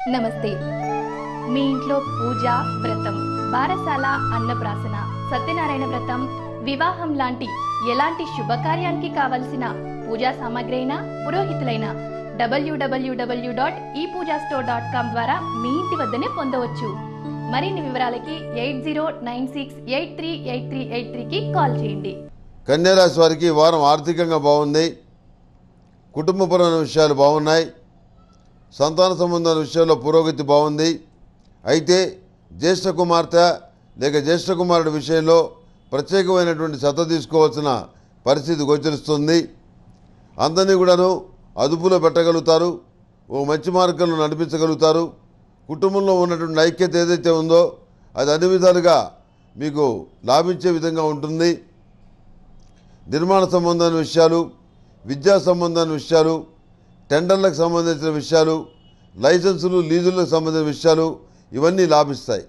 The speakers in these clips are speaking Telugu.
నమస్తే మీ ఇంట్లో పూజ వ్రతం బారసాల అన్నప్రాసన సత్యనారాయణ వ్రతం వివాహం లాంటి ఎలాంటి శుభకార్యానికి కావలసిన పూజా సామాగ్రి అయినా పురోహితులైన డబ్ల్యూడబ్ల్యూడబ్ల్యూ డాట్ ఈ పూజా స్టోర్ డాట్ కామ్ ద్వారా మీ ఇంటి వద్దనే పొందవచ్చు మరిన్ని వివరాలకి eight zero nine six eight three eight three eight త్రీకి కాల్ చేయండి కన్యారాశి వారికి ఈ వారం ఆర్థికంగా బాగుంది కుటుంబపరమైన విషయాలు బాగున్నాయి సంతాన సంబంధాల విషయాల్లో పురోగతి బాగుంది అయితే జ్యేష్ఠ కుమార్తె లేక జ్యేష్ఠ కుమారుడి విషయంలో ప్రత్యేకమైనటువంటి శ్రద్ధ తీసుకోవాల్సిన పరిస్థితి గోచరిస్తుంది అందరినీ కూడాను అదుపులో పెట్టగలుగుతారు ఓ మంచి మార్గంలో నడిపించగలుగుతారు కుటుంబంలో ఉన్నటువంటి ఐక్యత ఏదైతే ఉందో అది అన్ని విధాలుగా మీకు లాభించే విధంగా ఉంటుంది నిర్మాణ సంబంధమైన విషయాలు విద్యా సంబంధమైన విషయాలు టెండర్లకు సంబంధించిన విషయాలు లైసెన్సులు లీజులకు సంబంధించిన విషయాలు ఇవన్నీ లాభిస్తాయి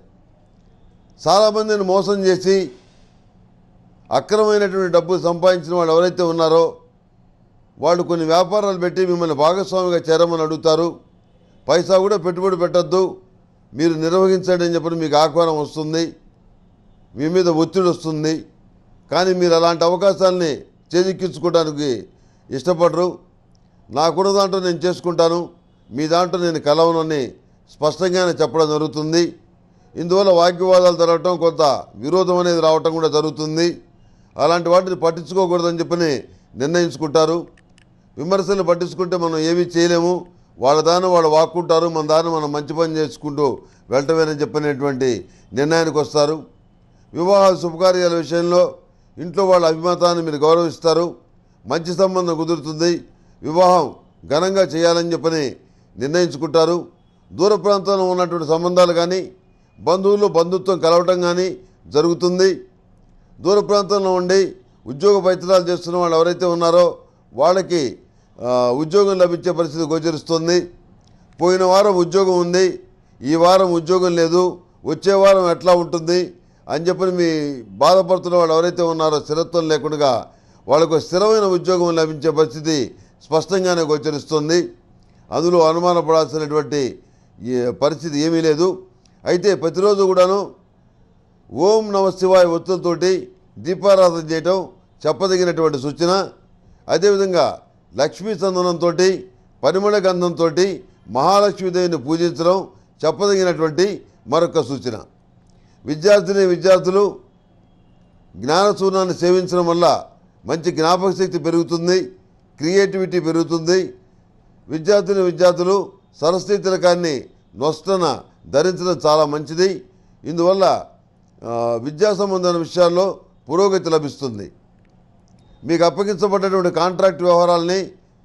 చాలామందిని మోసం చేసి అక్రమమైనటువంటి డబ్బు సంపాదించిన వాళ్ళు ఎవరైతే ఉన్నారో వాళ్ళు కొన్ని వ్యాపారాలు పెట్టి మిమ్మల్ని భాగస్వామిగా చేరమని అడుగుతారు పైసా కూడా పెట్టుబడి పెట్టద్దు మీరు నిర్వహించండి అని చెప్పి మీకు ఆహ్వానం వస్తుంది మీ మీద ఒత్తిడి వస్తుంది కానీ మీరు అలాంటి అవకాశాలని చేజిక్కించుకోవడానికి ఇష్టపడరు నాకున్న దాంట్లో నేను చేసుకుంటాను మీ దాంట్లో నేను కలవనని స్పష్టంగానే చెప్పడం జరుగుతుంది ఇందువల్ల వాగ్వివాదాలు జరగటం కొంత విరోధం అనేది రావటం కూడా జరుగుతుంది అలాంటి వాటిని పట్టించుకోకూడదని చెప్పని నిర్ణయించుకుంటారు విమర్శలు పట్టించుకుంటే మనం ఏమీ చేయలేము వాళ్ళ దాన్ని వాళ్ళు వాక్కుంటారు మన దాన్ని మనం మంచి పని చేసుకుంటూ వెళ్ళటమేనని చెప్పినటువంటి నిర్ణయానికి వస్తారు వివాహ శుభకార్యాల విషయంలో ఇంట్లో వాళ్ళ అభిమతాన్ని మీరు గౌరవిస్తారు మంచి సంబంధం కుదురుతుంది వివాహం ఘనంగా చేయాలని చెప్పని నిర్ణయించుకుంటారు దూర ప్రాంతంలో ఉన్నటువంటి సంబంధాలు కానీ బంధువులు బంధుత్వం కలవటం కానీ జరుగుతుంది దూర ప్రాంతంలో ఉండి ఉద్యోగ ప్రయత్నాలు చేస్తున్న వాళ్ళు ఎవరైతే ఉన్నారో వాళ్ళకి ఆ, ఉద్యోగం లభించే పరిస్థితి గోచరిస్తుంది పోయిన వారం ఉద్యోగం ఉంది ఈ వారం ఉద్యోగం లేదు వచ్చే వారం ఎట్లా ఉంటుంది అని చెప్పని మీ బాధపడుతున్న వాళ్ళు ఎవరైతే ఉన్నారో స్థిరత్వం లేకుండా వాళ్ళకు స్థిరమైన ఉద్యోగం లభించే పరిస్థితి స్పష్టంగానే గోచరిస్తుంది అందులో అనుమానపడాల్సినటువంటి ఈ పరిస్థితి ఏమీ లేదు అయితే ప్రతిరోజు కూడాను ఓం నమ శివాయ ఒత్తులతోటి దీపారాధన చేయటం చెప్పదగినటువంటి సూచన అదేవిధంగా లక్ష్మీ చందనంతో పరిమళ గంధంతో మహాలక్ష్మీదేవిని పూజించడం చెప్పదగినటువంటి మరొక సూచన విద్యార్థిని విద్యార్థులు జ్ఞానచూర్ణాన్ని సేవించడం వల్ల మంచి జ్ఞాపక శక్తి పెరుగుతుంది క్రియేటివిటీ పెరుగుతుంది విద్యార్థిని విద్యార్థులు సరస్వతి తిలకాన్ని నొస్తన ధరించడం చాలా మంచిది ఇందువల్ల ఆ, విద్యా సంబంధమైన విషయాల్లో పురోగతి లభిస్తుంది మీకు అప్పగించబడ్డటువంటి కాంట్రాక్ట్ వ్యవహారాలని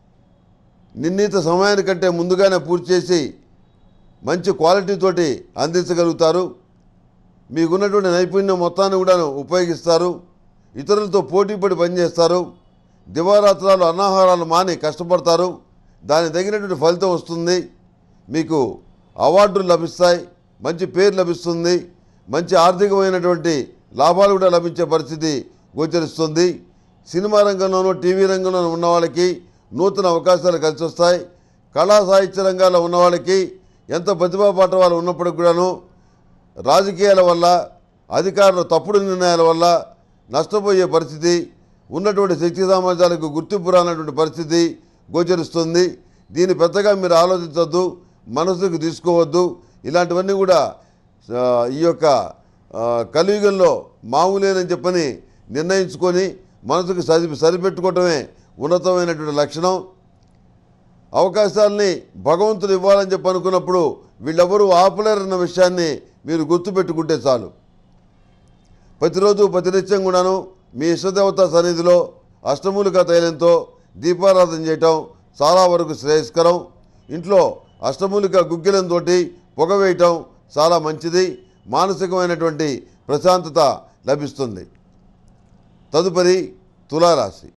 నిర్ణీత సమయానికంటే ముందుగానే పూర్తి చేసి మంచి క్వాలిటీతోటి అందించగలుగుతారు మీకున్నటువంటి నైపుణ్యం మొత్తాన్ని కూడా ఉపయోగిస్తారు ఇతరులతో పోటీపడి పనిచేస్తారు దివారాత్రాలు అన్నాహారాలు మాని కష్టపడతారు దానికి తగినటువంటి ఫలితం వస్తుంది మీకు అవార్డులు లభిస్తాయి మంచి పేరు లభిస్తుంది మంచి ఆర్థికమైనటువంటి లాభాలు కూడా లభించే పరిస్థితి గోచరిస్తుంది సినిమా రంగంలోనూ టీవీ రంగంలోనూ ఉన్న వాళ్ళకి నూతన అవకాశాలు కలిసి వస్తాయి కళా సాహిత్య రంగాల్లో ఉన్న వాళ్ళకి ఎంత ప్రతిభా పాట వాళ్ళు ఉన్నప్పటికి కూడాను రాజకీయాల వల్ల అధికారుల తప్పుడు నిర్ణయాల వల్ల నష్టపోయే పరిస్థితి ఉన్నటువంటి శక్తి సామర్థ్యాలకు గుర్తింపు రానటువంటి పరిస్థితి గోచరిస్తుంది దీన్ని పెద్దగా మీరు ఆలోచించవద్దు మనసుకు తీసుకోవద్దు ఇలాంటివన్నీ కూడా ఆ, ఈ యొక్క ఆ, కలియుగంలో మామూలేనని చెప్పని నిర్ణయించుకొని మనసుకు సరి సరిపెట్టుకోవటమే ఉన్నతమైనటువంటి లక్షణం అవకాశాలని భగవంతుడు ఇవ్వాలని చెప్పి అనుకున్నప్పుడు వీళ్ళెవరూ ఆపలేరన్న విషయాన్ని మీరు గుర్తుపెట్టుకుంటే చాలు ప్రతిరోజు ప్రతినిత్యం కూడాను మీ ఇష్టదేవత సన్నిధిలో అష్టమూలిక తైలంతో దీపారాధన చేయటం చాలా వరకు శ్రేయస్కరం ఇంట్లో అష్టమూలిక గుగ్గిలంతో పొగ వేయటం చాలా మంచిది మానసికమైనటువంటి ప్రశాంతత లభిస్తుంది తదుపరి తులారాశి